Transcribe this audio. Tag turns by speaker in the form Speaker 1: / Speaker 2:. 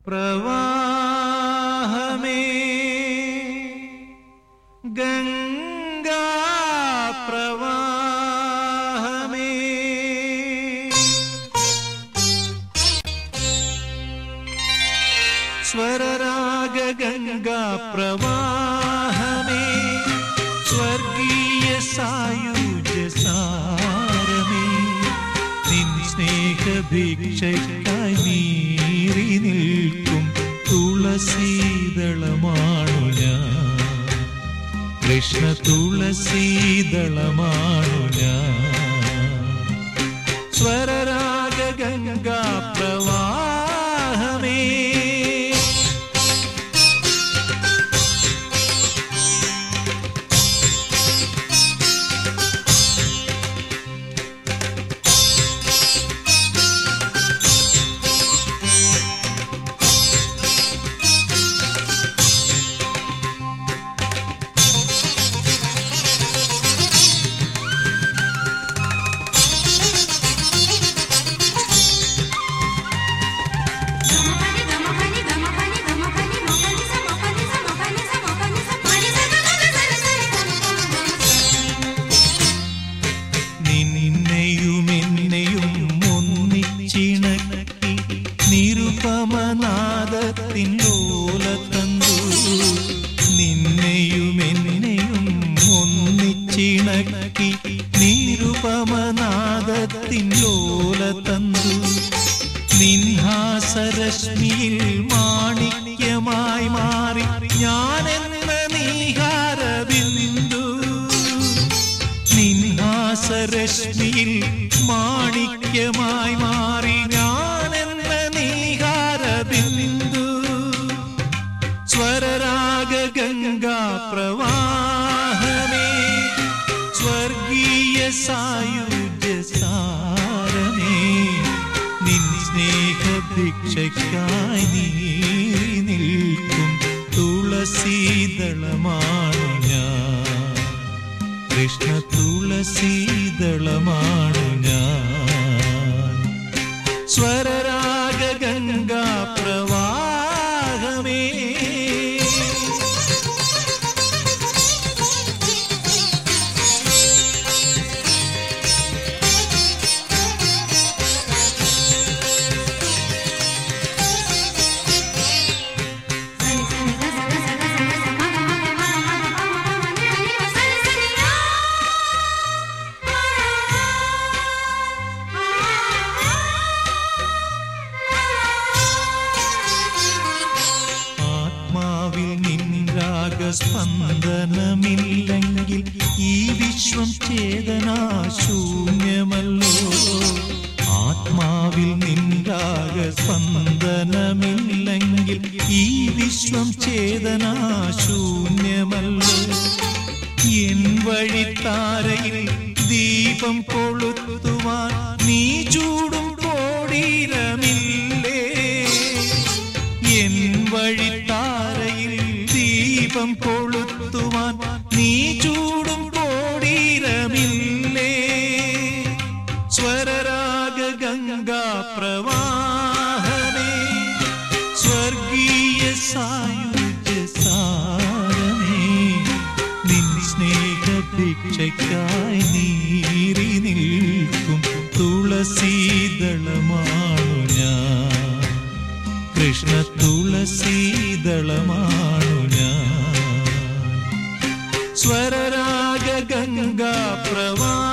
Speaker 1: പ്രവാഹമേ ഗംഗാ പ്രവാഹമേ സ്വരരാഗ ഗംഗാ പ്രവാഹമേ സ്വർഗീയ സായുജ സാരമേ നിൻ സ്നേഹഭിക്ഷയ്ക്കായി നീറി നിൽക്കും തുളസീതളമാണു ഞാൻ കൃഷ്ണ തുളസീതളമാണു ഞാൻ സ്വരരാഗ ഗംഗാ പ്രവാഹമേ നിന്നെയും എന്നെയും ഒന്നിച്ചിണക്കി നിരുപമനാദത്തിൻ ഓലത്തന്തു നിന്നെയും എന്നെയും ഒന്നിച്ചിണക്കി നിരുപമനാദത്തിൻ ഓലത്തന്തു നിൻഹാസരശ്മിയിൽ മാണിക്യമായി മാറി ഞാനെന്ന നീഹാരബിന്ദു നിൻഹാസരശ്മിയിൽ മാണിക്യമായി മാറി ഞാനെന്ന നീഹാരബിന്ദു സ്വരരാഗ ഗംഗാ പ്രവാഹമേ സ്വർഗീയ സായുജ സാരമേ നിൻ സ്നേഹഭിക്ഷയ്ക്കായി നീറി നിൽക്കും തുളസീതളമാണു ഞാൻ കൃഷ്ണ തുളസീതളമാണു ഞാൻ സ്വരരാഗ ഗംഗാ പ്രവാഹമേ ആത്മാവിൽ നിൻരാഗ സ്പന്ദനമില്ലെങ്കിൽ ഈ വിശ്വം ചേതനാശൂന്യമല്ലോ ആത്മാവിൽ നിൻരാഗ സ്പന്ദനമില്ലെങ്കിൽ ഈ വിശ്വം ചേതനാശൂന്യമല്ലോ എൻ വഴിത്താരയിൽ ദീപം കൊളുത്തുവാൻ നീ ചൂടും കോടീരമില്ലേ എൻ വഴിത്താരയിൽ ദീപം കൊളുത്തുവാൻ നീ ചൂടും കോടീരമില്ലേ സ്വരരാഗ ഗംഗാ പ്രവാഹമേ സ്വർഗീയ സായുജ സാരമേ നിൻ സ്നേഹഭിക്ഷയ്ക്കായി നീറി നിൽക്കും തുളസീതളമാണു ഞാൻ കൃഷ്ണ തുളസീതളമാണു ഞാൻ സ്വരരാഗ ഗംഗാ പ്രവാ